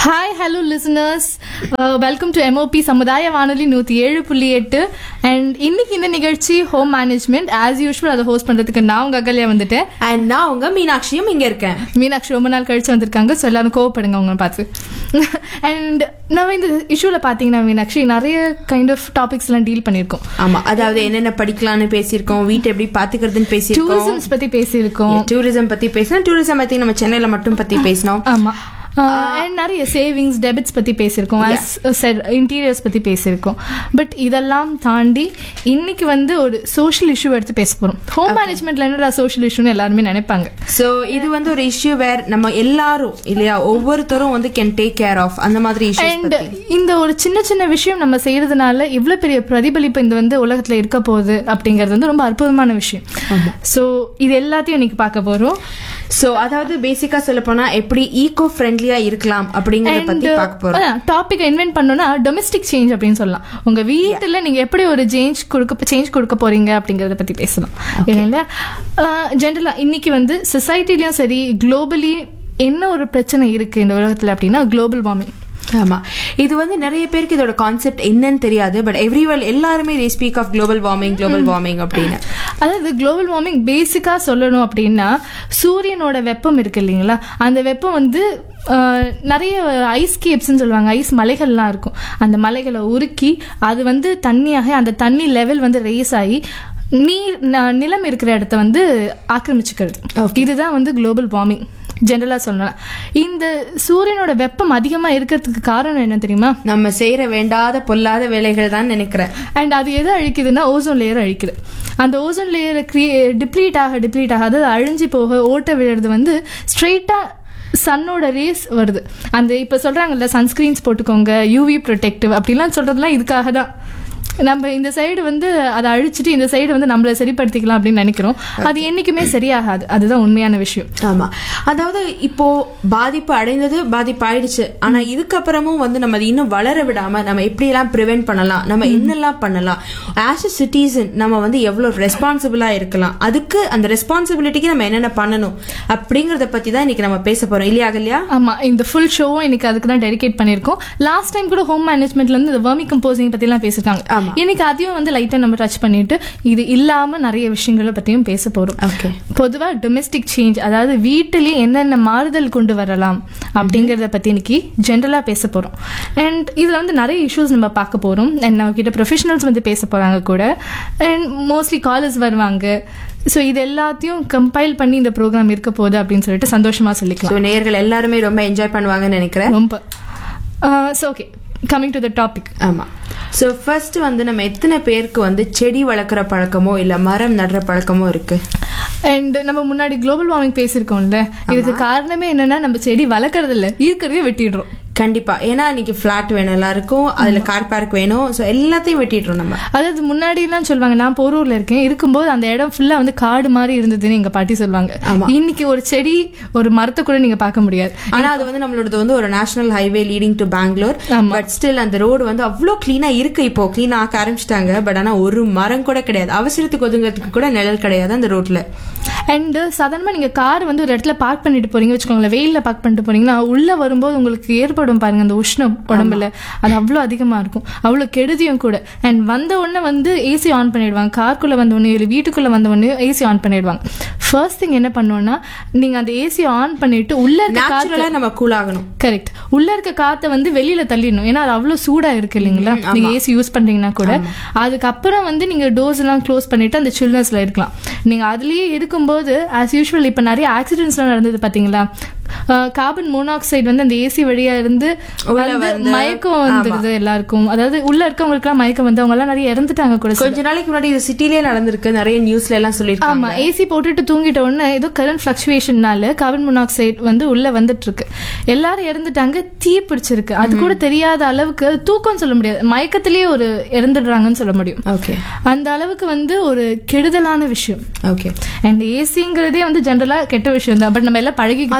Hi hello listeners welcome to MOP சமுதாய வானொலி நூற்றி ஏழு புள்ளி எட்டு அண்ட் இன்னைக்கு இந்த நிகழ்ச்சி ஹோம் மேனேஜ்மெண்ட் ஆஸ் யூஷுவல் அதை ஹோஸ்ட் பண்ணுறதுக்கு நான் உங்கள் அகல்யா வந்துட்டேன் அண்ட் நான் உங்க மீனாட்சியும் இங்க இருக்கேன் மீனாட்சி ரொம்ப நாள் கழிச்சு வந்திருக்காங்க ஸோ எல்லாரும் கோவப்படுங்க அவங்க பார்த்து அண்ட் நம்ம இந்த இஷ்யூவில் பார்த்தீங்கன்னா மீனாட்சி நிறைய கைண்ட் ஆஃப் டாபிக்ஸ்லாம் டீல் பண்ணியிருக்கோம் ஆமா அதாவது என்னென்ன படிக்கலாம்னு பேசியிருக்கோம் வீட்டை எப்படி பாத்துக்கிறதுன்னு பேசியிருக்கோம் டூரிசம்ஸ் பற்றி பேசியிருக்கோம் டூரிசம் பத்தி பேசினோம் டூரிசம் பத்தி நம்ம சென்னையில மட்டும் பத்தி பேசினோம் ஆமா அண்ட் நிறைய சேவிங்ஸ் டெபிட்ஸ் பத்தி பேசியிருக்கோம் இன்டீரியர்ஸ் பத்தி பேசியிருக்கோம் பட் இதெல்லாம் தாண்டி இன்னைக்கு வந்து ஒரு சோஷியல் இஷ்யூ எடுத்து பேச போறோம் ஹோம் மேனேஜ்மெண்ட்ல என்னடா சோஷியல் இஷ்யூன்னு எல்லாருமே நினைப்பாங்க சோ இது வந்து ஒரு இஷ்யூ வேர் நம்ம எல்லாரும் இல்லையா ஒவ்வொருத்தரும் வந்து கேன் டேக் கேர் ஆஃப் அந்த மாதிரி அண்ட் இஷ்யூஸ் இந்த ஒரு சின்ன சின்ன விஷயம் நம்ம செய்யறதுனால இவ்வளவு பெரிய பிரதிபலிப்பு இந்த வந்து உலகத்துல இருக்க போகுது அப்படிங்கிறது வந்து ரொம்ப அற்புதமான விஷயம் ஸோ இது எல்லாத்தையும் இன்னைக்கு பார்க்க போறோம் சோ அதாவது பேசிக்கா சொல்ல போனா எப்படி ஈகோ ஃப்ரெண்ட்லியா இருக்கலாம் அப்படிங்கறத பத்தி பார்க்க போறோம் டாபிக் இன்வென்ட் பண்ணோம்னா டொமஸ்டிக் சேஞ்ச் அப்படின்னு சொல்லலாம் உங்க வீட்டுல நீங்க எப்படி ஒரு சேஞ்ச் கொடுக்க சேஞ்ச் கொடுக்க போறீங்க அப்படிங்கறத பத்தி பேசலாம் இல்லைங்களா ஜென்ரலா இன்னைக்கு வந்து சொசைட்டிலயும் சரி குளோபலி என்ன ஒரு பிரச்சனை இருக்கு இந்த உலகத்துல அப்படின்னா குளோபல் வார்மிங் ஆமா இது வந்து நிறைய பேருக்கு இதோட கான்செப்ட் என்னன்னு தெரியாது பட் எவ்ரிவல் எல்லாருமே they speak of global warming global warming அப்படின்னு அதாவது குளோபல் வார்மிங் பேசிக்கா சொல்லணும் அப்படின்னா சூரியனோட வெப்பம் இருக்கு இல்லைங்களா அந்த வெப்பம் வந்து ஆஹ், நிறைய ஐஸ் கேப்ஸ்ன்னு சொல்லுவாங்க ஐஸ் மலைகள்லாம் இருக்கும் அந்த மலைகளை உருக்கி அது வந்து தண்ணியாக அந்த தண்ணி லெவல் வந்து ரேஸ் ஆகி நீர் ந- நிலம் இருக்கிற இடத்த வந்து ஆக்கிரமிச்சுக்கிறது இதுதான் வந்து குளோபல் வார்மிங் ஜென்ரலா சொல்லலாம் இந்த சூரியனோட வெப்பம் அதிகமா இருக்கிறதுக்கு காரணம் என்ன தெரியுமா நம்ம செய்யற வேண்டாத பொல்லாத வேலைகள் தான் நினைக்கிறேன் அண்ட் அது எதை அழிக்குதுன்னா ஓசோன் லேயர் அழிக்குது அந்த ஓசோன் லேயரை கிரியே டிப்ளீட் ஆக டிப்ளீட் ஆக அதாவது அழிஞ்சு போக ஓட்ட விழுறது வந்து ஸ்ட்ரெயிட்டாக சன்னோட ரேஸ் வருது அந்த இப்போ சொல்கிறாங்கல்ல சன்ஸ்க்ரீன்ஸ் போட்டுக்கோங்க யூவி ப்ரொடெக்டிவ் அப்படிலாம் சொல்கிறதுலாம் இதுக்காக தான் நம்ம இந்த சைடு வந்து அதை அழிச்சிட்டு இந்த சைடு வந்து நம்மளை சரிப்படுத்திக்கலாம் அப்படின்னு நினைக்கிறோம் அது என்னைக்குமே சரியாகாது அதுதான் உண்மையான விஷயம் ஆமா அதாவது இப்போ பாதிப்பு அடைந்தது பாதிப்பு ஆயிடுச்சு ஆனா இதுக்கப்புறமும் வந்து நம்ம அதை இன்னும் வளர விடாம நம்ம எப்படி எல்லாம் ப்ரிவென்ட் பண்ணலாம் நம்ம என்னெல்லாம் பண்ணலாம் ஆஸ் அ சிட்டிசன் நம்ம வந்து எவ்வளவு ரெஸ்பான்சிபிளா இருக்கலாம் அதுக்கு அந்த ரெஸ்பான்சிபிலிட்டிக்கு நம்ம என்னென்ன பண்ணணும் அப்படிங்கறத பத்தி தான் இன்னைக்கு நம்ம பேச போறோம் இல்லையா இல்லையா ஆமா இந்த ஃபுல் ஷோவும் இன்னைக்கு அதுக்கு தான் டெடிகேட் பண்ணியிருக்கோம் லாஸ்ட் டைம் கூட ஹோம் மேனேஜ்மெண்ட்ல இருந்து இந்த வர்மி கம்போசிங் பத்தி எல்லாம் பேசிருக்காங்க ஆமா. இன்னைக்கு அதையும் வந்து லைட்டா நம்ம டச் பண்ணிட்டு இது இல்லாம நிறைய விஷயங்களை பத்தியும் பேச போறோம் ஓகே பொதுவா டொமெஸ்டிக் சேஞ்ச் அதாவது வீட்டிலேயே என்னென்ன மாறுதல் கொண்டு வரலாம் அப்படிங்கறத பத்தி இன்னைக்கு ஜென்ரலா பேச போறோம் அண்ட் இதுல வந்து நிறைய இஷ்யூஸ் நம்ம பார்க்க போறோம் அண்ட் நம்ம கிட்ட ப்ரொஃபஷனல்ஸ் வந்து பேச போறாங்க கூட அண்ட் மோஸ்ட்லி காலேஜ் வருவாங்க ஸோ இது எல்லாத்தையும் கம்பைல் பண்ணி இந்த ப்ரோக்ராம் இருக்க போகுது அப்படின்னு சொல்லிட்டு சந்தோஷமா சொல்லிக்கலாம் ஸோ நேயர்கள் எல்லாருமே ரொம்ப என்ஜாய் பண்ணுவாங்கன்னு நினைக்கிறேன் ரொம்ப so okay coming to the topic ஆமா ஸோ ஃபர்ஸ்ட் வந்து நம்ம எத்தனை பேருக்கு வந்து செடி வளர்க்குற பழக்கமோ இல்ல மரம் நடுற பழக்கமோ இருக்கு அண்ட் நம்ம முன்னாடி குளோபல் வார்மிங் பேசியிருக்கோம்ல இதுக்கு காரணமே என்னன்னா நம்ம செடி வளர்க்கறது இல்ல இருக்கிறதே வெட்டிடுறோம் கண்டிப்பா ஏன்னா இன்னைக்கு ஃபிளாட் வேணும் எல்லாருக்கும் அதுல கார் பார்க் வேணும் ஸோ எல்லாத்தையும் வெட்டிடுறோம் நம்ம அதாவது முன்னாடி எல்லாம் சொல்லுவாங்க நான் போரூர்ல இருக்கேன் இருக்கும்போது அந்த இடம் ஃபுல்லா வந்து காடு மாதிரி இருந்ததுன்னு எங்க பாட்டி சொல்லுவாங்க ஆமா. இன்னைக்கு ஒரு செடி ஒரு மரத்தை கூட நீங்க பார்க்க முடியாது ஆனா அது வந்து நம்மளோடது வந்து ஒரு national highway leading to Bangalore ஆமா. பட் ஸ்டில் அந்த ரோடு வந்து அவ்வளோ கிளீனா இருக்கு இப்போ கிளீன் ஆக்க ஆரம்பிச்சிட்டாங்க பட் ஆனா ஒரு மரம் கூட கிடையாது அவசரத்துக்கு ஒதுங்கிறதுக்கு கூட நிழல் கிடையாது அந்த ரோட்ல அண்ட் சாதாரணமா நீங்க கார் வந்து ஒரு இடத்துல பார்க் பண்ணிட்டு போறீங்க வச்சுக்கோங்களேன் வெயில்ல பார்க் பண்ணிட்டு போறீங்கன்னா உள்ள வரும்போது உங்களுக்கு ஏற்படும் பாருங்க அந்த உஷ்ணம் உடம்புல அது அவ்வளோ அதிகமா இருக்கும் அவ்வளோ கெடுதியும் கூட அண்ட் வந்த உடனே வந்து ஏசி ஆன் பண்ணிடுவாங்க கார்க்குள்ள வந்த உடனே இல்லை வீட்டுக்குள்ள வந்த உடனே ஏசி ஆன் பண்ணிடுவாங்க ஃபர்ஸ்ட் திங் என்ன பண்ணுவோம்னா நீங்க அந்த ஏசி ஆன் பண்ணிட்டு உள்ள இருக்க காத்து நேச்சுரலா நம்ம கூல் ஆகணும் கரெக்ட் உள்ள இருக்க காத்தை வந்து வெளியில தள்ளிடணும் ஏன்னா அது அவ்வளவு சூடா இருக்கு இல்லைங்களா நீங்க ஏசி யூஸ் பண்றீங்கன்னா கூட அதுக்கப்புறம் வந்து நீங்க டோர்ஸ் எல்லாம் க்ளோஸ் பண்ணிட்டு அந்த சில்னஸ்ல இருக்கலாம் நீங்க அதுலயே இருக்கும்போது ஆஸ் யூஷுவல் இப்ப நிறைய ஆக்சிடென்ட்ஸ் எல்லாம் நடந்தது பாத்தீங்களா கார்பன் மோனாக்சைடு வந்து அந்த ஏசி வழியா இருந்து உள்ள வந்து வந்து, மயக்கம் வந்துடுது எல்லாருக்கும் அதாவது உள்ள இருக்கவங்களுக்கு எல்லாம் மயக்கம் வந்து அவங்க எல்லாம் நிறைய இறந்துட்டாங்க கூட கொஞ்ச நாளைக்கு முன்னாடி இது சிட்டிலேயே நடந்திருக்கு நிறைய நியூஸ்ல எல்லாம் சொல்லியிருக்காங்க ஆமா ஏசி போட்டுட்டு தூங்கிட்ட உடனே ஏதோ கரண்ட் ஃபிளக்சுவேஷன்னால கார்பன் மோனாக்சைடு வந்து உள்ள வந்துட்டு இருக்கு எல்லாரும் இறந்துட்டாங்க தீ பிடிச்சிருக்கு அது கூட தெரியாத அளவுக்கு அது தூக்கம் சொல்ல முடியாது மயக்கத்திலேயே ஒரு இறந்துடுறாங்கன்னு சொல்ல முடியும் ஓகே அந்த அளவுக்கு வந்து ஒரு கெடுதலான விஷயம் ஓகே அண்ட் ஏசிங்கிறதே வந்து ஜென்ரலா கெட்ட விஷயம் தான் பட் நம்ம எல்லாம் பழகி அதாவது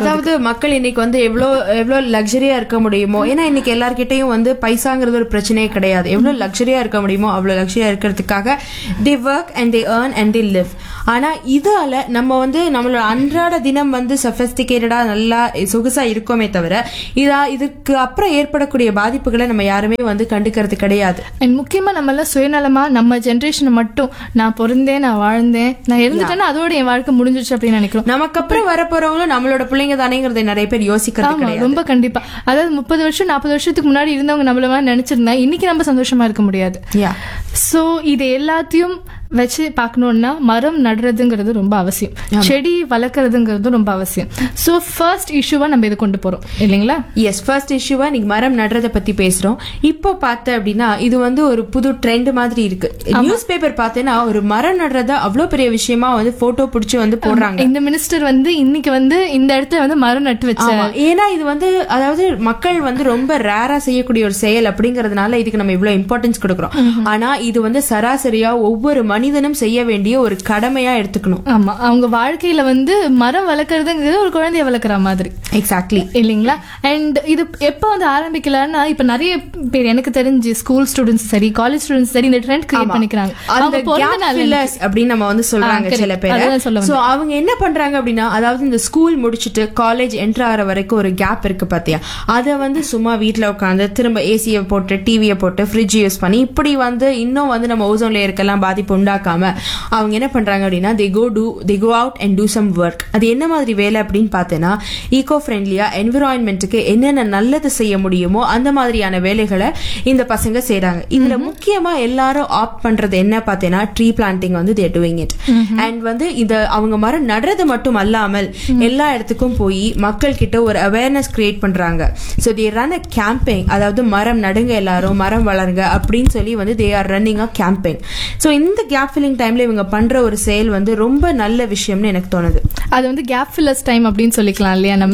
மக்கள் இன்னைக்கு வந்து எவ்வளோ எவ்வளோ லக்ஸரியா இருக்க முடியுமோ ஏன்னா இன்னைக்கு எல்லார்கிட்டயும் வந்து பைசாங்கிறது ஒரு பிரச்சனையே கிடையாது எவ்வளோ லக்ஸரியா இருக்க முடியுமோ அவ்வளோ லக்ஸரியா இருக்கிறதுக்காக they work and they earn and they live ஆனா இதால நம்ம வந்து நம்மளோட அன்றாட தினம் வந்து சஃபஸ்டிகேட்டடா நல்லா சொகுசா இருக்கோமே தவிர இதா இதுக்கு அப்புறம் ஏற்படக்கூடிய பாதிப்புகளை நம்ம யாருமே வந்து கண்டுக்கிறது கிடையாது அண்ட் முக்கியமா நம்ம எல்லாம் சுயநலமா நம்ம ஜென்ரேஷனை மட்டும் நான் பிறந்தேன் நான் வாழ்ந்தேன் நான் இருந்துட்டேன்னா அதோட என் வாழ்க்கை முடிஞ்சிருச்சு அப்படின்னு நினைக்கிறோம் நமக்கு அப்புறம் வரப்போறவங்களும் நம்மளோட பிள்ளைங்க தானேங்கிறத நிறைய பேர் யோசிக்கிறது ஆமா கிடையாது ரொம்ப கண்டிப்பா அதாவது முப்பது வருஷம் நாற்பது வருஷத்துக்கு முன்னாடி இருந்தவங்க நம்மள மாதிரி நினைச்சிருந்தா இன்னைக்கு நம்ம சந்தோஷமா இருக்க முடியாது Yeah. சோ இது எல்லாத்தையும் வச்சு பார்க்கணும்னா மரம் நடுறதுங்கிறது ரொம்ப அவசியம் செடி வளர்க்கறதுங்கிறது ரொம்ப அவசியம் சோ ஃபர்ஸ்ட் இஷ்யூவா நம்ம இதை கொண்டு போறோம் இல்லைங்களா எஸ் ஃபர்ஸ்ட் இஷ்யூவா நீங்க மரம் நடுறத பத்தி பேசுறோம் இப்போ பார்த்த அப்படின்னா இது வந்து ஒரு புது ட்ரெண்ட் மாதிரி இருக்கு நியூஸ் பேப்பர் பார்த்தேன்னா ஒரு மரம் நடுறத அவ்வளவு பெரிய விஷயமா வந்து போட்டோ பிடிச்சு வந்து போடுறாங்க இந்த மினிஸ்டர் வந்து இன்னைக்கு வந்து இந்த இடத்துல வந்து மரம் நட்டு வச்ச ஆமா. ஏன்னா இது வந்து அதாவது மக்கள் வந்து ரொம்ப ரேரா செய்யக்கூடிய ஒரு செயல் அப்படிங்கறதுனால இதுக்கு நம்ம இவ்வளவு இம்பார்ட்டன்ஸ் கொடுக்கறோம் ஆனா இது வந்து சராசரியா ஒவ்வொரு மனிதனும் செய்ய வேண்டிய ஒரு கடமையா எடுத்துக்கணும் ஆமா அவங்க வாழ்க்கையில வந்து மரம் வளர்க்கறதுங்கிறது ஒரு குழந்தைய வளர்க்குற மாதிரி எக்ஸாக்ட்லி இல்லைங்களா அண்ட் இது எப்போ வந்து ஆரம்பிக்கலாம்னா இப்ப நிறைய பேர் எனக்கு தெரிஞ்சு ஸ்கூல் ஸ்டூடெண்ட்ஸ் சரி காலேஜ் ஸ்டூடெண்ட்ஸ் சரி இந்த ட்ரெண்ட் கிரியேட் பண்ணிக்கிறாங்க அந்த அவங்க பிறந்த gap நாள் fillers அப்படின்னு நம்ம வந்து சொல்றாங்க correct. சில பேர் அதுதான் சொல்ல சோ அவங்க என்ன பண்றாங்க அப்படின்னா அதாவது இந்த ஸ்கூல் முடிச்சிட்டு காலேஜ் என்டர் ஆகிற வரைக்கும் ஒரு கேப் இருக்கு பாத்தியா அத வந்து சும்மா வீட்ல உட்காந்து திரும்ப ஏசியை போட்டு டிவியை போட்டு ஃப்ரிட்ஜ் யூஸ் பண்ணி இப்படி வந்து இன்னும் வந்து நம்ம ஓசோன் லேயருக்கெல்லாம் பாதிப்பு உண்டாக்காம அவங்க என்ன பண்றாங்க அப்படின்னா they go to they go out and do some work அது என்ன மாதிரி வேலை அப்படின்னு பார்த்தேன்னா ஈகோ ஃப்ரெண்ட்லியா என்விரான்மெண்ட்டுக்கு என்னென்ன நல்லது செய்ய முடியுமோ அந்த மாதிரியான வேலைகளை இந்த பசங்க செய்றாங்க இதுல முக்கியமா எல்லாரும் ஆப்ட் பண்றது என்ன பார்த்தேன்னா ட்ரீ பிளான்டிங் வந்து தேர் டூயிங் இட் அண்ட் வந்து இந்த அவங்க மரம் நடுறது மட்டும் அல்லாமல் எல்லா இடத்துக்கும் போய் மக்கள் கிட்ட ஒரு அவேர்னஸ் கிரியேட் பண்றாங்க so they run a campaign அதாவது மரம் நடுங்க எல்லாரும் மரம் வளருங்க அப்படின்னு சொல்லி வந்து they are running a campaign so இந்த கேப் ஃபில்லிங் டைம்ல இவங்க பண்ற ஒரு செயல் வந்து ரொம்ப நல்ல விஷயம்னு எனக்கு தோணுது அது வந்து கேப் ஃபில்லர்ஸ் டைம் அப்படின்னு சொல்லிக்கலாம் இல்லையா நம்ம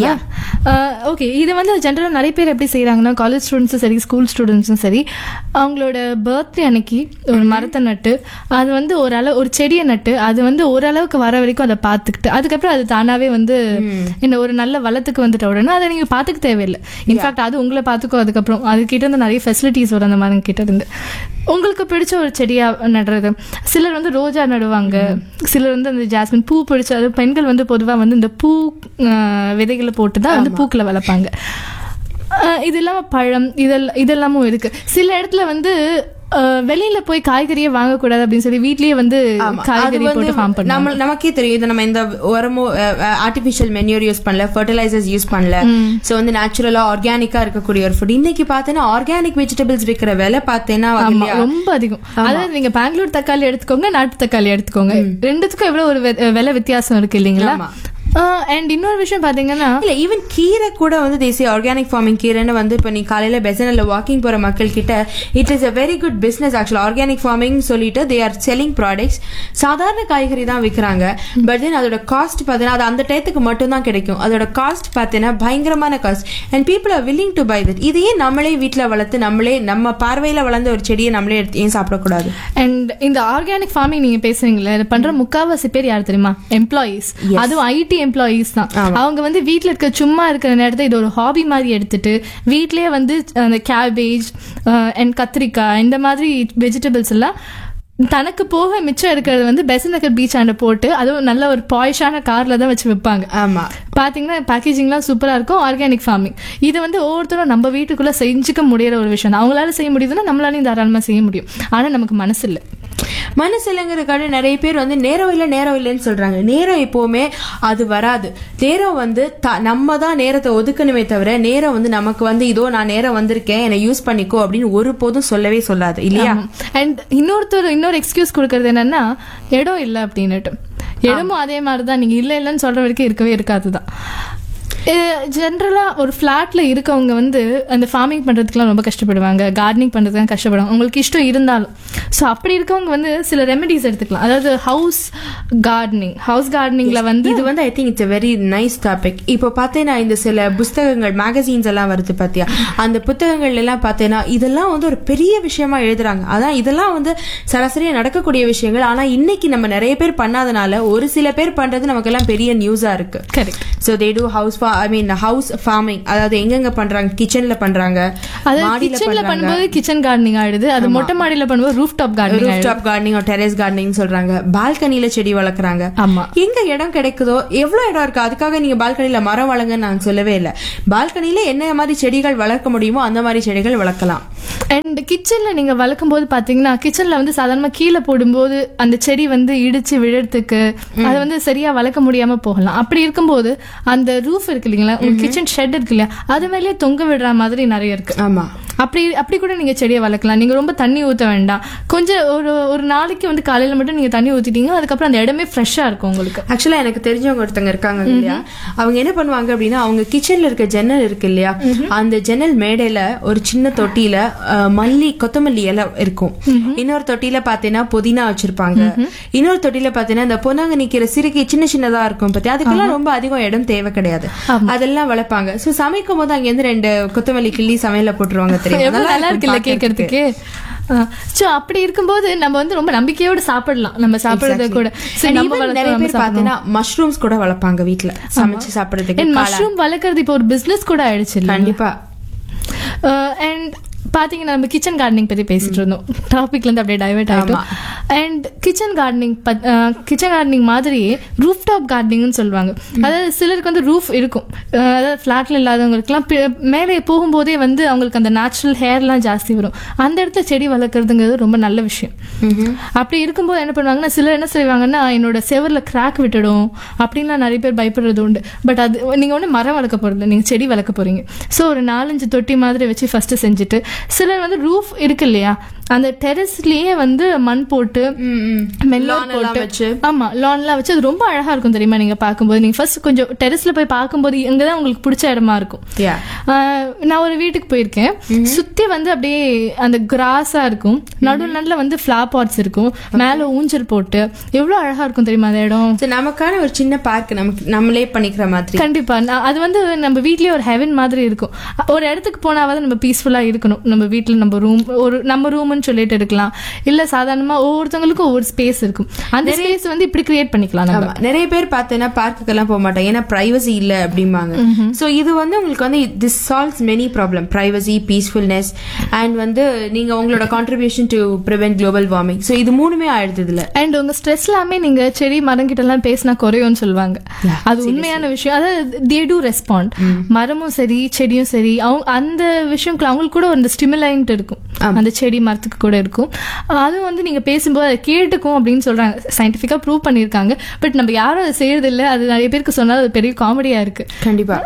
ஓகே இது வந்து ஜென்ரலாக நிறைய பேர் எப்படி செய்கிறாங்கன்னா காலேஜ் ஸ்டூடெண்ட்ஸும் சரி ஸ்கூல் ஸ்டூடெண்ட்ஸும் சரி அவங்களோட பர்த்டே அன்னைக்கு ஒரு மரத்தை நட்டு அது வந்து ஓரளவு ஒரு செடியை நட்டு அது வந்து ஓரளவுக்கு வர வரைக்கும் அதை பார்த்துக்கிட்டு அதுக்கப்புறம் அது தானாவே வந்து என்ன ஒரு நல்ல வளத்துக்கு வந்துட்ட உடனே அதை நீங்கள் பார்த்துக்க தேவையில்லை இன்ஃபேக்ட் அது உங்களை பார்த்துக்கோ அதுக்கப்புறம் அது கிட்ட இருந்து நிறைய ஃபெசிலிட்டிஸ் வரும் அந்த மரம் கிட்ட இருந்து உங்களுக்கு பிடிச்ச ஒரு செடியா நடுறது சிலர் வந்து ரோஜா நடுவாங்க சிலர் வந்து அந்த ஜாஸ்மின் பூ பிடிச்ச அது பெண்கள் வந்து பொதுவாக வந்து இந்த பூ அஹ், விதைகளை போட்டு தான் வந்து பூக்களை வளர்ப்பாங்க அஹ், இது இல்லாம பழம் இதெல்லாம் இதெல்லாமும் இருக்கு சில இடத்துல வந்து அஹ், வெளியில போய் காய்கறியே வாங்கக்கூடாது அப்படின்னு சொல்லி வீட்லயே வந்து ஆமா. அது காய்கறி வந்து போட்டு ஃபார்ம் பண்ணுவாங்க நம்ம நமக்கே தெரியும் இது நம்ம இந்த உரமோ ஆர்டிபிஷியல் மென்யூர் யூஸ் பண்ணல ஃபர்டிலைசர்ஸ் யூஸ் பண்ணல சோ வந்து நேச்சுரலா ஆர்கானிக்கா இருக்கக்கூடிய ஒரு ஃபுட் இன்னைக்கு பார்த்தேன்னா ஆர்கானிக் வெஜிடபிள்ஸ் விற்கிற விலை பார்த்தேன்னா ஆமா இல்லையா? ரொம்ப அதிகம் அதாவது நீங்க பெங்களூர் தக்காளி எடுத்துக்கோங்க நாட்டு தக்காளி எடுத்துக்கோங்க ரெண்டுத்துக்கும் எவ்வளவு ஒரு வெ- விலை வித்தியாசம் இருக்கு இல்லைங்களா ஆமா. அண்ட் இன்னொரு விஷயம் பாத்தீங்கன்னா இல்ல ஈவன் கீரை கூட வந்து தேசிய ஆர்கானிக் ஃபார்மிங் கீரைன்னு வந்து இப்ப நீ காலையில பெசனல்ல வாக்கிங் போற மக்கள் கிட்ட it is a very good business actual organic farming சொல்லிட்டு தே ஆர் செல்லிங் ப்ராடக்ட்ஸ் சாதாரண காய்கறி தான் விற்கிறாங்க பட் தென் அதோட காஸ்ட் பார்த்தீங்கன்னா அது அந்த டயத்துக்கு மட்டும் தான் கிடைக்கும் அதோட காஸ்ட் பார்த்தீங்கன்னா பயங்கரமான cost and people are willing to buy that இதையே நம்மளே வீட்ல வளர்த்து நம்மளே நம்ம பார்வையில வளர்ந்த ஒரு செடியை நம்மளே எடுத்து ஏன் சாப்பிடக்கூடாது அண்ட் இந்த ஆர்கானிக் ஃபார்மிங் நீங்க பேசுறீங்களே இது பண்ற முக்காவாசி பேர் யார் தெரியுமா எம்ப்ளாயீஸ் அதுவும் ஐடி எம்ப்ளாயீஸ் தான் அவங்க வந்து வீட்ல இருக்க சும்மா இருக்கிற நேரத்தை இது ஒரு ஹாபி மாதிரி எடுத்துட்டு வீட்லயே வந்து அந்த கேபேஜ் அண்ட் கத்திரிக்காய் இந்த மாதிரி வெஜிடபிள்ஸ் எல்லாம் தனக்கு போக மிச்சம் இருக்கிறது வந்து பெசநகர் பீச் ஆண்ட போட்டு அதுவும் நல்ல ஒரு பாய்ஷான கார்ல தான் வச்சு விற்பாங்க ஆமா பாத்தீங்கன்னா பேக்கேஜிங்லாம் சூப்பரா இருக்கும் ஆர்கானிக் ஃபார்மிங் இது வந்து ஒவ்வொருத்தரும் நம்ம வீட்டுக்குள்ள செஞ்சுக்க முடியற ஒரு விஷயம் தான். அவங்களால செய்ய முடியுதுன்னா நம்மளாலையும் தாராளமா செய்ய முடியும் ஆனா நமக்கு மனசு இல்லை மனசு இல்லைங்கிறதுக்காக நிறைய பேர் வந்து நேரம் இல்லை நேரம் இல்லைன்னு சொல்றாங்க நேரம் எப்பவுமே அது வராது நேரம் வந்து த- நம்ம தான் நேரத்தை ஒதுக்கணுமே தவிர நேரம் வந்து நமக்கு வந்து இதோ நான் நேரம் வந்திருக்கேன் என்னை யூஸ் பண்ணிக்கோ அப்படின்னு ஒருபோதும் சொல்லவே சொல்லாது இல்லையா அண்ட் இன்னொருத்தர் இன்னொரு எக்ஸ்கியூஸ் கொடுக்கறது என்னன்னா இடம் இல்லை அப்படின்னுட்டு இடமும் அதே மாதிரி தான் நீங்க இல்லை இல்லைன்னு சொல்ற வரைக்கும் இருக்கவே இருக்காது தான் ஜென்ரலா ஒரு ஃபிளாட்ல இருக்கவங்க வந்து அந்த ஃபார்மிங் பண்றதுக்குலாம் ரொம்ப கஷ்டப்படுவாங்க கார்டனிங் பண்றதுக்கு கஷ்டப்படுவாங்க உங்களுக்கு இஷ்டம் இருந்தாலும் ஸோ அப்படி இருக்கவங்க வந்து சில ரெமெடிஸ் எடுத்துக்கலாம் அதாவது ஹவுஸ் கார்டனிங் ஹவுஸ் கார்டனிங்ல வந்து இது வந்து I think it's very nice topic இப்போ பார்த்தேன்னா இந்த சில புஸ்தகங்கள் மேகசீன்ஸ் எல்லாம் வருது பாத்தியா அந்த புத்தகங்கள் எல்லாம் பார்த்தேன்னா இதெல்லாம் வந்து ஒரு பெரிய விஷயமா எழுதுறாங்க அதான் இதெல்லாம் வந்து சராசரியா நடக்கக்கூடிய விஷயங்கள் ஆனா இன்னைக்கு நம்ம நிறைய பேர் பண்ணாதனால ஒரு சில பேர் பண்றது நமக்கெல்லாம் பெரிய நியூஸா இருக்கு correct so they do house I mean house farming அதாவது எங்கெங்க பண்றாங்க கிச்சன்ல பண்றாங்க அது மாடியில கிச்சன்ல பண்றாங்க பண்ணும்போது கிச்சன் கார்டனிங் ஆயிடுது அது மொட்டை மாடியில பண்ணும்போது roof top gardening roof top gardening terrace gardening சொல்றாங்க பால்கனில செடி வளர்க்குறாங்க ஆமா எங்க இடம் கிடைக்குதோ எவ்வளவு இடம் இருக்கு அதுக்காக நீங்க பால்கனில மரம் வளங்கன்னு நாங்க சொல்லவே இல்ல பால்கனில என்ன மாதிரி செடிகள் வளர்க்க முடியுமோ அந்த மாதிரி செடிகள் வளர்க்கலாம் அண்ட் கிச்சன்ல நீங்க வளர்க்கும் போது பாத்தீங்கன்னா கிச்சன்ல வந்து சாதாரணமா கீழே போடும்போது அந்த செடி வந்து இடிச்சு விழறதுக்கு அது வந்து சரியா வளர்க்க முடியாம போகலாம் அப்படி இருக்கும்போது அந்த ரூஃப் இருக்கு இல்லைங்களா ஒரு கிச்சன் ஷெட் இருக்கு இல்லையா அது மேலேயே தொங்க விடுற மாதிரி நிறைய இருக்கு ஆமா அப்படி அப்படி கூட நீங்க செடியை வளர்க்கலாம் நீங்க ரொம்ப தண்ணி ஊத்த வேண்டாம் கொஞ்சம் ஒரு ஒரு நாளைக்கு வந்து காலையில மட்டும் நீங்க தண்ணி ஊத்திட்டீங்க அதுக்கப்புறம் அந்த இடமே ஃப்ரெஷ்ஷா இருக்கும் உங்களுக்கு ஆக்சுவலா எனக்கு தெரிஞ்சவங்க ஒருத்தங்க இருக்காங்க இல்லையா அவங்க என்ன பண்ணுவாங்க அப்படின்னா அவங்க கிச்சன்ல இருக்க ஜன்னல் இருக்கு இல்லையா அந்த ஜன்னல் மேடையில ஒரு சின்ன தொட்டியில அஹ், மல்லி கொத்தமல்லி இலை இருக்கும் இன்னொரு தொட்டியில பாத்தீங்கன்னா புதினா வச்சிருப்பாங்க இன்னொரு தொட்டியில பாத்தீங்கன்னா இந்த பொன்னாங்க கீரை சிறுகி சின்ன சின்னதா இருக்கும் பத்தி அதுக்கெல்லாம் ரொம்ப அதிகம் இடம் தேவை கிடையாது அதெல்லாம் வளர்ப்பாங்க சோ சமைக்கும் போது அங்க இருந்து ரெண்டு கொத்தமல்லி கிள்ளி சமையல போட்டுருவாங்க தெரியும் எவ்வளவு நல்லா இருக்குல்ல கேட்கறதுக்கு சோ அப்படி இருக்கும்போது நம்ம வந்து ரொம்ப நம்பிக்கையோட சாப்பிடலாம் நம்ம சாப்பிடுறத கூட சரி And நம்ம even வளர்த்து நிறைய நம்ம பேர் பாத்தீங்கன்னா மஷ்ரூம்ஸ் கூட வளர்ப்பாங்க வீட்ல சமைச்சு சாப்பிடுறதுக்கு மஷ்ரூம் வளர்க்கறது இப்போ ஒரு பிசினஸ் கூட ஆயிடுச்சு இல்ல கண்டிப்பா அண்ட் பாத்தீங்கன்னா நம்ம கிச்சன் கார்டனிங் பத்தி பேசிட்டு இருந்தோம் டாபிக்ல இருந்து அப்படியே டைவர்ட் ஆயிட்டோம் and kitchen gardening kitchen gardening மாதிரியே ரூஃப் டாப் கார்டனிங்னு சொல்லுவாங்க அதாவது சிலருக்கு வந்து ரூஃப் இருக்கும் அஹ் அதாவது ஃபிளாட்ல இல்லாதவங்களுக்குலாம் பி- மேலே போகும்போதே வந்து அவங்களுக்கு அந்த நேச்சுரல் ஹேர்லாம் ஜாஸ்தி வரும் அந்த இடத்துல செடி வளர்க்குறதுங்கிறது ரொம்ப நல்ல விஷயம் அப்படி இருக்கும்போது என்ன பண்ணுவாங்கன்னா சிலர் என்ன செய்வாங்கன்னா என்னோட செவர்ல கிராக் விட்டுடும் அப்படின்லாம் நிறைய பேர் பயப்படுறது உண்டு பட் அது நீங்க ஒண்ணு மரம் வளர்க்க போறது நீங்க செடி வளர்க்க போறீங்க ஸோ ஒரு நாலஞ்சு தொட்டி மாதிரி வச்சு ஃபர்ஸ்ட் செஞ்சுட்டு சிலர் வந்து ரூஃப் இருக்கு இல்லையா அந்த டெரஸ்லயே வந்து மண் போட்டு மெல்லோர் Lawn எல்லாம் போட்டு வச்சு. ஆமா லான்லாம் வச்சு அது ரொம்ப அழகா இருக்கும் தெரியுமா நீங்க பார்க்கும்போது நீங்க ஃபர்ஸ்ட் கொஞ்சம் டெரஸ்ல போய் பார்க்கும்போது அங்கதான் உங்களுக்கு பிடிச்ச இடமா இருக்கும் Yeah. ஆஹ் நான் ஒரு வீட்டுக்கு போயிருக்கேன் சுத்தி வந்து அப்படியே அந்த கிராஸா இருக்கும் நடுவில் நடுல வந்து ஃபிளார் பாட்ஸ் இருக்கும் மேல ஊஞ்சல் போட்டு எவ்வளவு அழகா இருக்கும் தெரியுமா அந்த இடம் So, நமக்கான ஒரு சின்ன பார்க் நமக்கு நம்மளே பண்ணிக்கிற மாதிரி கண்டிப்பா நான் அது வந்து நம்ம வீட்லயே ஒரு ஹெவன் மாதிரி இருக்கும் ஒரு இடத்துக்கு போனாவது நம்ம பீஸ்ஃபுல்லா இருக்கணும் நம்ம வீட்ல நம்ம ரூம் ஒரு நம்ம ரூம்னு சொல்லிட்டு இருக்கலாம் இல்ல சாதாரணமா ஒவ்வொருத்தவங்களுக்கும் ஒவ்வொரு ஸ்பேஸ் இருக்கும் அந்த ஸ்பேஸ் வந்து இப்படி கிரியேட் பண்ணிக்கலாம் நம்ம ஆமா நிறைய பேர் பார்த்தீங்கன்னா பார்க்குக்கெல்லாம் போக மாட்டாங்க ஏன்னா பிரைவசி இல்ல அப்படிம்பாங்க சோ இது வந்து உங்களுக்கு வந்து this solves many problem privacy peacefulness and வந்து நீங்க உங்களோட contribution to prevent global warming so இது மூணுமே ஆயிடுது இதுல அண்ட் உங்க ஸ்ட்ரெஸ் எல்லாமே நீங்க செடி மரங்கிட்ட எல்லாம் பேசினா குறையும்னு சொல்லுவாங்க அது உண்மையான விஷயம் அதாவது தே டூ ரெஸ்பாண்ட் மரமும் சரி செடியும் சரி அவங்க அந்த விஷயம்க்கு அவங்களுக்கு கூட ஒரு ஸ்டிமுலைன்ட் இருக்கும் அந்த செடி மரத்துக்கு கூட இருக்கும் அதுவும் வந்து நீங்க பேசும்போது அதை கேட்டுக்கும் அப்படின்னு சொல்றாங்க சயின்டிஃபிக்கா ப்ரூவ் பண்ணியிருக்காங்க பட் நம்ம யாரும் அதை செய்யறது இல்ல அது நிறைய பேருக்கு சொன்னா அது பெரிய காமெடியா இருக்கு கண்டிப்பா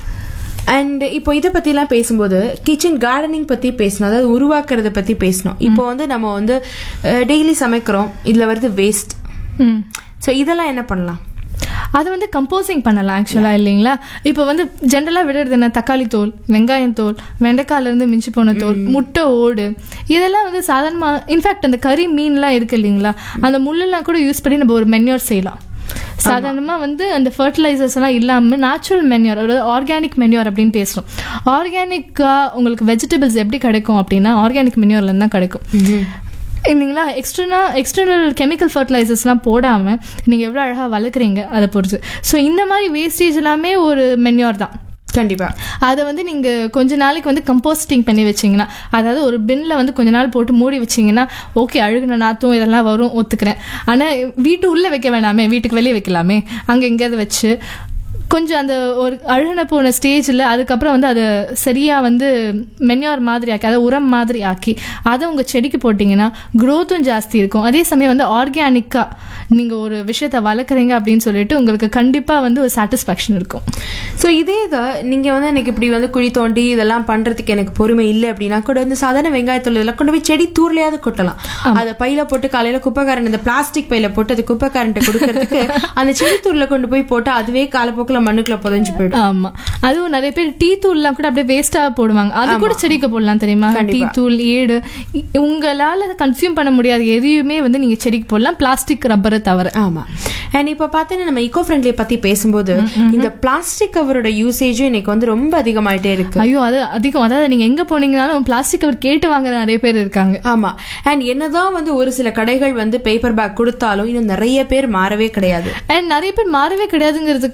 அண்ட் இப்போ இதை பத்தி எல்லாம் பேசும்போது கிச்சன் கார்டனிங் பத்தி பேசணும் அதாவது உருவாக்குறத பத்தி பேசணும் இப்போ வந்து நம்ம வந்து டெய்லி சமைக்கிறோம் இதுல வருது வேஸ்ட் ம் சோ இதெல்லாம் என்ன பண்ணலாம் அது வந்து கம்போசிங் பண்ணலாம் ஆக்சுவலா இல்லைங்களா இப்போ வந்து ஜென்ரலா விடுறது என்ன தக்காளி தோல் வெங்காயம் தோல் வெண்டைக்கால இருந்து மிஞ்சி போன தோல் முட்டை ஓடு இதெல்லாம் வந்து சாதாரணமா இன்ஃபேக்ட் அந்த கறி மீன்லாம் இருக்கு இல்லைங்களா அந்த முள்ளெல்லாம் கூட யூஸ் பண்ணி நம்ம ஒரு மென்யூர் செய்யலாம் சாதாரணமா வந்து அந்த ஃபர்டிலைசர்ஸ் எல்லாம் இல்லாம நேச்சுரல் மென்யூர் அதாவது ஆர்கானிக் மென்யூர் அப்படின்னு பேசுறோம் ஆர்கானிக்கா உங்களுக்கு வெஜிடபிள்ஸ் எப்படி கிடைக்கும் அப்படின்னா ஆர்கானிக் மென்யூர்ல இருந்து தான் கிடைக்கும் இல்லைங்களா எக்ஸ்டர்னா எக்ஸ்டர்னல் கெமிக்கல் ஃபர்டிலைசர்ஸ்லாம் போடாமல் நீங்கள் எவ்வளோ அழகாக வளர்க்குறீங்க அதை பொறுத்து ஸோ இந்த மாதிரி வேஸ்டேஜ் எல்லாமே ஒரு மென்யூர் தான் கண்டிப்பா அதை வந்து நீங்கள் கொஞ்ச நாளைக்கு வந்து கம்போஸ்டிங் பண்ணி வச்சீங்கன்னா அதாவது ஒரு பின்ல வந்து கொஞ்ச நாள் போட்டு மூடி வச்சீங்கன்னா ஓகே அழுகுன நாத்தும் இதெல்லாம் வரும் ஒத்துக்கிறேன் ஆனால் வீட்டு உள்ளே வைக்க வேணாமே வீட்டுக்கு வெளியே வைக்கலாமே அங்கே எங்கேயாவது வச்சு கொஞ்சம் அந்த ஒரு அழுகின போன ஸ்டேஜில் அதுக்கப்புறம் வந்து அதை சரியாக வந்து மென்யூர் மாதிரி ஆக்கி அதை உரம் மாதிரி ஆக்கி அதை உங்கள் செடிக்கு போட்டிங்கன்னா க்ரோத்தும் ஜாஸ்தி இருக்கும் அதே சமயம் வந்து ஆர்கானிக்காக நீங்கள் ஒரு விஷயத்தை வளர்க்குறீங்க அப்படின்னு சொல்லிட்டு உங்களுக்கு கண்டிப்பாக வந்து ஒரு சாட்டிஸ்ஃபேக்ஷன் இருக்கும் சோ இதே இதை நீங்க வந்து எனக்கு இப்படி வந்து குழி தோண்டி இதெல்லாம் பண்றதுக்கு எனக்கு பொறுமை இல்லை அப்படின்னா கூட வந்து சாதாரண வெங்காயத்தூள் இதெல்லாம் கொண்டு போய் செடி தூர்லயாவது கொட்டலாம் அதை பையில போட்டு காலையில குப்பைக்காரன் இந்த பிளாஸ்டிக் பையில போட்டு அது குப்பைக்காரன்ட்ட கொடுக்கறதுக்கு அந்த செடி தூர்ல கொண்டு போய் போட்டு அதுவே காலப்போக்குல மண்ணுக்குள்ள புதைஞ்சு போயிடும் ஆமா அதுவும் நிறைய பேர் டீ தூள்லாம் கூட அப்படியே வேஸ்டா போடுவாங்க அது கூட செடிக்கு போடலாம் தெரியுமா டீ தூள் ஏடு இ- உங்களால கன்சியூம் பண்ண முடியாத எதையுமே வந்து நீங்க செடிக்கு போடலாம் பிளாஸ்டிக் ரப்பரை தவிர ஆமா அண்ட் இப்ப பாத்தீங்கன்னா நம்ம ஈகோ ஃப்ரெண்ட்லி பத்தி பேசும்போது இந்த பிளாஸ்டிக் கவரோட யூசேஜும் இன்னைக்கு வந்து ரொம்ப அதிகமாயிட்டே இருக்கு ஐயோ அது அதிகம் அதாவது நீங்க எங்க போனீங்கனாலும் பிளாஸ்டிக் கவர் கேட்டு வாங்குற நிறைய பேர் இருக்காங்க ஆமா அண்ட் என்னதான் வந்து ஒரு சில கடைகள் வந்து பேப்பர் பேக் கொடுத்தாலும் இன்னும் நிறைய பேர் மாறவே கிடையாது அண்ட் நிறைய பேர் மாறவே கிடையாதுங்கிறதுக்கு காரணம் வந்து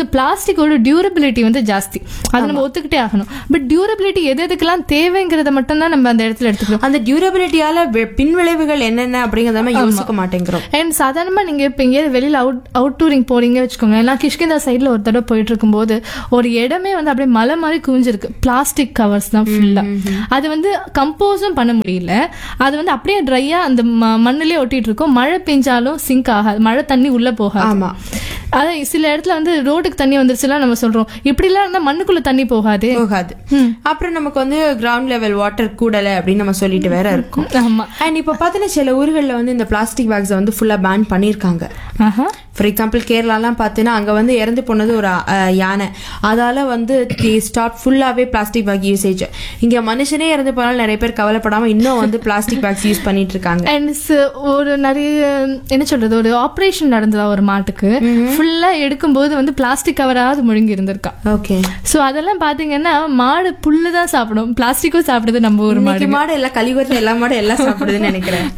பிளாஸ்டிக்கோட டியூரபிலிட்டி வந்து ஜாஸ்தி அது நம்ம ஒத்துக்கிட்டே ஆகணும் பட் டியூரபிலிட்டி எது எதுக்கெல்லாம் தேவைங்கிறத மட்டும் தான் நம்ம அந்த இடத்துல எடுத்துக்கணும் அந்த டியூரபிலிட்டியால பின்விளைவுகள் என்னென்ன அப்படிங்கறத நம்ம யோசிக்க மாட்டேங்கிறோம் அண்ட் சாதாரணமா நீங்க இப்ப எங்கேயாவது வெளியில அவுட் அவுட் டூரிங் போறீங்க வச்சுக்கோங்க நான் கிஷ்கிந்தா சைடுல ஒரு தடவை போயிட்டு இருக்கும்போது ஒரு இடமே வந்து அப்படியே மலை மாதிரி குவிஞ்சிருக்கு பிளாஸ்டிக் கவர்ஸ் தான் ஃபுல்லா அது வந்து கம்போஸும் பண்ண முடியல அது வந்து அப்படியே ட்ரையா அந்த ம- மண்ணுலயே ஒட்டிட்டு இருக்கும் மழை பெஞ்சாலும் சிங்க் ஆகாது மழை தண்ணி உள்ள போகாது ஆமா அதான் சில இடத்துல வந்து ரோட்டுக்கு தண்ணி வந்துருச்சுலாம் நம்ம சொல்றோம் இப்படிலாம் இருந்தா மண்ணுக்குள்ள தண்ணி போகாது போகாது அப்புறம் நமக்கு வந்து கிரவுண்ட் லெவல் வாட்டர் கூடல அப்படின்னு நம்ம சொல்லிட்டு வேற இருக்கோம் ஆமா அண்ட் இப்ப பாத்தீங்கன்னா சில ஊர்கள்ல வந்து இந்த பிளாஸ்டிக் பேக்ஸ் வந்து ஃபுல்லா பேன் பண்ணிருக்காங்க ஆஹா ஃபார் எக்ஸாம்பிள் கேரளாலாம் பார்த்தீங்கன்னா அங்கே வந்து இறந்து போனது ஒரு அஹ், யானை அதால வந்து ஸ்டாப் ஃபுல்லாகவே பிளாஸ்டிக் பேக் யூசேஜ் இங்கே மனுஷனே இறந்து போனாலும் நிறைய பேர் கவலைப்படாம இன்னும் வந்து பிளாஸ்டிக் பேக்ஸ் யூஸ் பண்ணிட்டு இருக்காங்க அண்ட் ஒரு நிறைய என்ன சொல்றது ஒரு ஆபரேஷன் நடந்ததா ஒரு மாட்டுக்கு ஃபுல்லா எடுக்கும்போது வந்து பிளாஸ்டிக் கவராவது முழுங்கி இருந்திருக்கா ஓகே சோ அதெல்லாம் பாத்தீங்கன்னா மாடு புல்லு தான் சாப்பிடும் பிளாஸ்டிக்கும் சாப்பிடுது நம்ம ஒரு மாடு இன்னைக்கு மாடு எல்லாம் கழிவுறதுல எல்லா மாடும் எல்லாம் சாப்பிடுதுன்னு நினைக்கிறேன்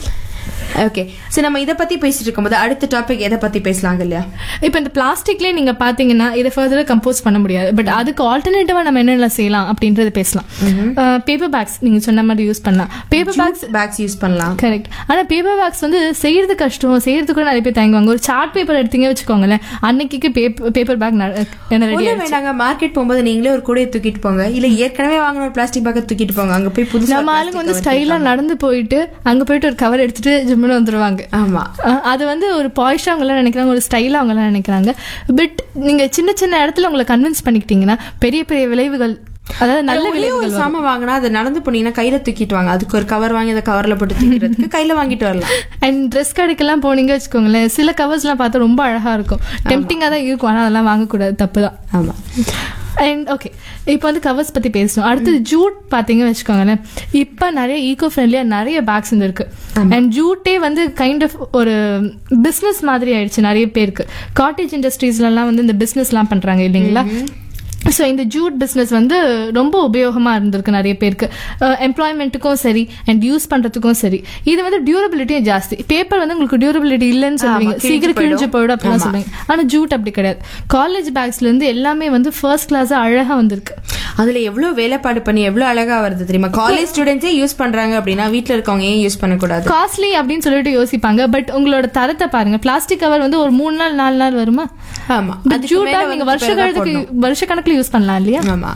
ஓகே சரி நம்ம இதை பத்தி பேசிட்டு இருக்கும்போது அடுத்த டாபிக் எதை பத்தி பேசலாங்க இல்லையா இப்போ இந்த பிளாஸ்டிக்லேயே நீங்க பாத்தீங்கன்னா இதை ஃபர்தரா கம்போஸ் பண்ண முடியாது பட் அதுக்கு ஆல்டர்னேட்டிவா நம்ம என்னென்ன செய்யலாம் அப்படின்றது பேசலாம் பேப்பர் பேக்ஸ் நீங்க சொன்ன மாதிரி யூஸ் பண்ணலாம் பேப்பர் பேக்ஸ் பேக்ஸ் யூஸ் பண்ணலாம் கரெக்ட் ஆனா பேப்பர் பேக்ஸ் வந்து செய்யறது கஷ்டம் செய்யறது கூட நிறைய பேர் தயங்குவாங்க ஒரு சார்ட் பேப்பர் எடுத்தீங்க வச்சுக்கோங்களேன் அன்னைக்கு பேப்பர் பேக் என்ன ரெடி ஒண்ணும் வேண்டாங்க மார்க்கெட் போகும்போது நீங்களே ஒரு கூடையை தூக்கிட்டு போங்க இல்ல ஏற்கனவே வாங்கின ஒரு பிளாஸ்டிக் பேக்கை தூக்கிட்டு போங்க அங்க போய் புதுசா நம்ம plastic ஆளுங்க வந்து cover ஸ்டைலா நடந்து போயிட்டு அங்க போயிட்டு ஒரு கவர் எடுத்துட்டு ஜிம்முன்னு வந்துருவாங்க ஆமா அஹ் அது வந்து ஒரு பாய்ஷா அவங்க எல்லாம் நினைக்கிறாங்க ஒரு ஸ்டைலா அவங்க எல்லாம் நினைக்கிறாங்க பட் நீங்க சின்ன சின்ன இடத்துல உங்களை கன்வின்ஸ் பண்ணிக்கிட்டீங்கன்னா பெரிய பெரிய விளைவுகள் அதாவது நல்ல ஒரே ஒரு விளைவுகள் சாமான் வாங்கினா அதை நடந்து போனீங்கன்னா கையில தூக்கிட்டு வாங்க அதுக்கு ஒரு கவர் வாங்கி அதை கவர்ல போட்டு தூக்கிறதுக்கு கையில வாங்கிட்டு வரலாம் அண்ட் ட்ரெஸ் கடைக்கெல்லாம் போனீங்க வச்சுக்கோங்களேன் சில கவர்ஸ்லாம் பார்த்தா ரொம்ப அழகா இருக்கும் டெம்டிங்கா தான் இருக்கும் ஆனா அதெல்லாம் வாங்கக்கூடாது தப்பு தான் ஆமா அண்ட் ஓகே இப்போ வந்து கவர்ஸ் பத்தி பேசணும் அடுத்தது ஜூட் பாத்தீங்க வச்சுக்கோங்களேன் இப்போ நிறைய ஈகோ ஃப்ரெண்ட்லியா நிறைய பேக்ஸ் வந்து இருக்கு அண்ட் ஜூட்டே வந்து கைண்ட் ஆஃப் ஒரு பிஸ்னஸ் மாதிரி ஆயிடுச்சு நிறைய பேருக்கு காட்டேஜ் இண்டஸ்ட்ரீஸ்லாம் வந்து இந்த பிஸ்னஸ்லாம் பண்றாங்க இல்லைங்களா ஸோ இந்த ஜூட் பிஸ்னஸ் வந்து ரொம்ப உபயோகமா இருந்திருக்கு நிறைய பேருக்கு எம்ப்ளாய்மெண்ட்டுக்கும் சரி அண்ட் யூஸ் பண்றதுக்கும் சரி இது வந்து டியூரபிலிட்டியும் ஜாஸ்தி பேப்பர் வந்து உங்களுக்கு டியூரபிலிட்டி இல்லைன்னு சொல்லுவீங்க கிழிஞ்சு சீக்கிரம் கிழிஞ்சு போயிடும். போயிடும் அப்படிலாம் சொல்லுவீங்க ஆனா ஜூட் அப்படி கிடையாது காலேஜ் பேக்ஸ்ல இருந்து எல்லாமே வந்து ஃபர்ஸ்ட் கிளாஸ் அழகா வந்திருக்கு அதுல எவ்வளவு வேலைப்பாடு பண்ணி எவ்வளவு அழகா வருது தெரியுமா காலேஜ் ஸ்டூடெண்ட்ஸே யூஸ் பண்றாங்க அப்படின்னா வீட்ல இருக்கவங்க ஏன் யூஸ் பண்ணக்கூடாது காஸ்ட்லி அப்படின்னு சொல்லிட்டு யோசிப்பாங்க பட் உங்களோட தரத்தை பாருங்க பிளாஸ்டிக் கவர் வந்து ஒரு மூணு நாள் நாலு நாள் வருமா ஆமா இந்த அதுக்கு ஜூட்டா மேல நீங்க வந்து வருஷ பேர் தான் கணக்குக்கு வருஷ கணக்குல யூஸ் பண்ணலாம் இல்லையா ஆமா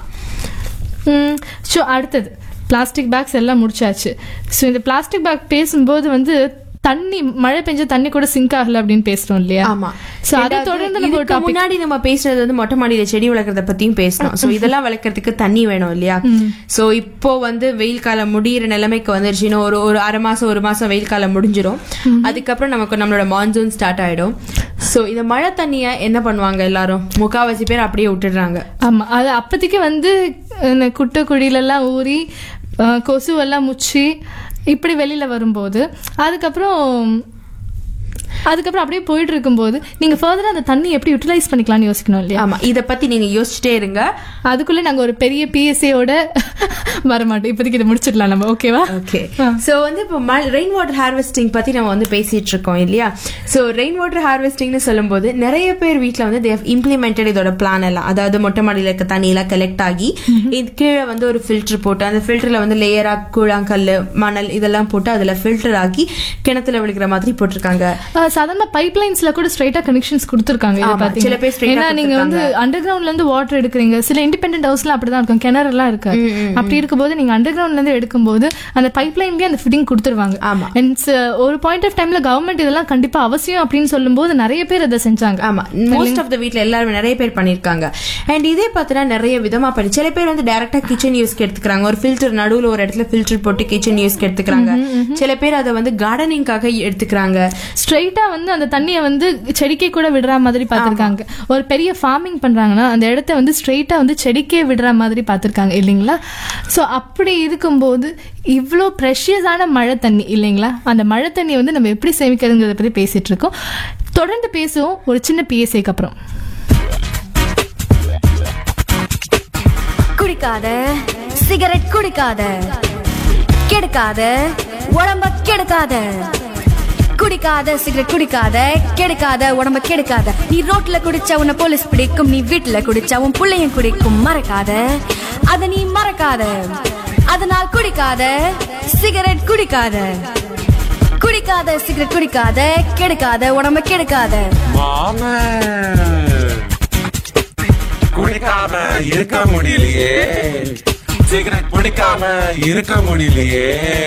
ஸோ அடுத்தது பிளாஸ்டிக் பேக்ஸ் எல்லாம் முடிச்சாச்சு ஸோ இந்த பிளாஸ்டிக் பேக் பேசும்போது வந்து தண்ணி மழை பெஞ்ச தண்ணி கூட சிங்க் ஆகல அப்படின்னு பேசுறோம் இல்லையா ஆமா ஸோ அதை தொடர்ந்து நம்ம ஒரு இதுக்கு டாபிக் முன்னாடி நம்ம பேசுறது வந்து மொட்டை மாடியில செடி வளர்க்கறத பத்தியும் பேசணும் சோ இதெல்லாம் வளர்க்கறதுக்கு தண்ணி வேணும் இல்லையா சோ இப்போ வந்து வெயில் காலம் முடியிற நிலைமைக்கு வந்துருச்சு இன்னும் ஒரு ஒரு அரை மாசம் ஒரு மாசம் வெயில் காலம் முடிஞ்சிரும் அதுக்கப்புறம் நமக்கு நம்மளோட மான்சூன் ஸ்டார்ட் ஆயிடும் சோ இந்த மழை தண்ணிய என்ன பண்ணுவாங்க எல்லாரும் முக்காவாசி பேர் அப்படியே விட்டுடுறாங்க ஆமா அது அப்போதைக்கு வந்து இந்த குட்டை குழியிலெல்லாம் ஊறி அஹ், கொசுவெல்லாம் முச்சி இப்படி வெளியில வரும்போது அதுக்கப்புறம் அதுக்கப்புறம் அப்படியே போயிட்டு இருக்கும்போது நீங்க ஃபர்தரா அந்த தண்ணி எப்படி யூட்டிலைஸ் பண்ணிக்கலாம்னு யோசிக்கணும் இல்லையா ஆமா இத பத்தி நீங்க யோசிச்சுட்டே இருங்க அதுக்குள்ள நாங்க ஒரு பெரிய பிஎஸ்ஏயோட வரமாட்டோம் இப்போதைக்கு இதை முடிச்சிடலாம் நம்ம ஓகேவா ஓகே சோ வந்து இப்போ ரெயின் வாட்டர் ஹார்வெஸ்டிங் பத்தி நம்ம வந்து பேசிட்டு இருக்கோம் இல்லையா சோ ரெயின் வாட்டர் ஹார்வெஸ்டிங்னு சொல்லும்போது நிறைய பேர் வீட்ல வந்து தேவ் இம்ப்ளிமெண்டட் இதோட பிளான் எல்லாம் அதாவது மொட்டை மாடியில இருக்க தண்ணி எல்லாம் கலெக்ட் ஆகி இது கீழே வந்து ஒரு ஃபில்டர் போட்டு அந்த ஃபில்டர்ல வந்து லேயரா கூழாங்கல் மணல் இதெல்லாம் போட்டு அதுல ஃபில்டர் ஆக்கி கிணத்துல விழுகிற மாதிரி போட்டிருக்காங்க அஹ், சாதாரண பைப் லைன்ஸ்ல கூட ஸ்ட்ரைட்டா கனெக்ஷன்ஸ் கொடுத்துருக்காங்க இதை ஆமா, பாத்தீங்க. சில பேர் straight ஆ ஏன்னா நீங்க வந்து அண்டர் கிரவுண்ட்ல இருந்து வாட்டர் எடுக்கிறீங்க சில இண்டிபெண்டன்ட் ஹவுஸ்ல அப்படிதான் இருக்கும் கிணறு எல்லாம் இருக்கு அப்படி இருக்கும்போது நீங்க அண்டர் கிரவுண்ட்ல இருந்து எடுக்கும்போது அந்த பைப் லைன்லயே அந்த ஃபிட்டிங் கொடுத்துருவாங்க ஆமா. And s- ஒரு பாயிண்ட் ஆஃப் டைம்ல கவர்மெண்ட் இதெல்லாம் கண்டிப்பா அவசியம் அப்படின்னு சொல்லும்போது நிறைய பேர் அதை செஞ்சாங்க ஆமா மோஸ்ட் ஆஃப் த வீட்ல எல்லாருமே நிறைய பேர் பண்ணிருக்காங்க அண்ட் இதே பார்த்தா நிறைய விதமா பண்ணி சில பேர் வந்து டைரக்டா கிச்சன் யூஸ்க்கு எடுத்துக்கிறாங்க ஒரு ஃபில்டர் நடுவுல ஒரு இடத்துல ஃபில்டர் போட்டு கிச்சன் யூஸ்க்கு எடுத்துக்கிறாங்க சில பேர் அதை வந்து கார்டனிங்காக எடுத்துக்கிறாங்க ஸ்ட்ரைட்டா வந்து அந்த தண்ணியை வந்து செடிக்கே கூட விடுற மாதிரி பார்த்திருக்காங்க ஒரு பெரிய ஃபார்மிங் பண்றாங்கன்னா அந்த இடத்த வந்து ஸ்ட்ரைட்டா வந்து செடிக்கே விடுற மாதிரி பார்த்திருக்காங்க இல்லைங்களா ஸோ அப்படி இருக்கும்போது இவ்வளோ ப்ரெஷியஸான மழை தண்ணி இல்லைங்களா அந்த மழை தண்ணியை வந்து நம்ம எப்படி சேமிக்கிறதுங்கிறத பத்தி பேசிட்டு இருக்கோம் தொடர்ந்து பேசுவோம் ஒரு சின்ன பிஎஸ்ஏக்கு அப்புறம் குடிக்காத சிகரெட் குடிக்காத கெடுக்காத உடம்ப கெடுக்காத குடிக்காத சிகரெட் குடிக்காத கெடுக்காத உடம்ப கெடுக்காத நீ ரோட்ல குடிச்சா உன்னை போலீஸ் பிடிக்கும் நீ வீட்டுல குடிச்சா உன் புள்ளையும் குடிக்கும் மறக்காத அத நீ மறக்காத அதனால் குடிக்காத சிகரெட் குடிக்காத குடிக்காத சிகரெட் குடிக்காத கெடுக்காத உடம்ப கெடுக்காத மாமன் குடிக்காம இருக்க முடியலையே சிகரெட் பிடிக்காம இருக்க முடியலையே